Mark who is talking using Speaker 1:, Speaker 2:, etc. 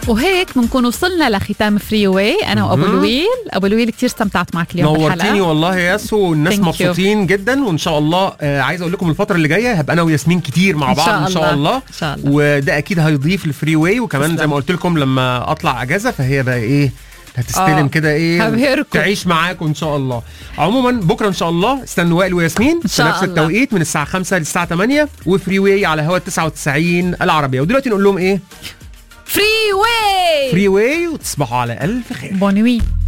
Speaker 1: وهيك بنكون وصلنا لختام فري واي انا وابو
Speaker 2: مهم.
Speaker 1: لويل ابو لويل كثير استمتعت معك اليوم
Speaker 2: نورتيني
Speaker 1: بالحلقه
Speaker 2: والله يا ياسو والناس
Speaker 1: Thank you.
Speaker 2: مبسوطين جدا وان شاء الله آه عايز اقول لكم الفتره اللي جايه هبقى انا وياسمين كتير مع
Speaker 1: إن
Speaker 2: بعض
Speaker 1: شاء
Speaker 2: ان شاء
Speaker 1: الله.
Speaker 2: الله
Speaker 1: إن شاء الله.
Speaker 2: وده اكيد هيضيف الفري واي وكمان زي
Speaker 1: تسلم.
Speaker 2: ما قلت لكم لما اطلع اجازه فهي بقى ايه هتستلم
Speaker 1: آه.
Speaker 2: كده ايه
Speaker 1: هبهركم.
Speaker 2: تعيش معاكم ان شاء الله عموما بكره ان شاء الله استنوا وائل وياسمين في
Speaker 1: شاء
Speaker 2: نفس
Speaker 1: الله.
Speaker 2: التوقيت من الساعه 5 للساعه 8 وفري واي على هوا 99 العربيه ودلوقتي نقول لهم ايه
Speaker 1: فري واي
Speaker 2: فري واي وتصبحوا على الف خير
Speaker 1: بونوي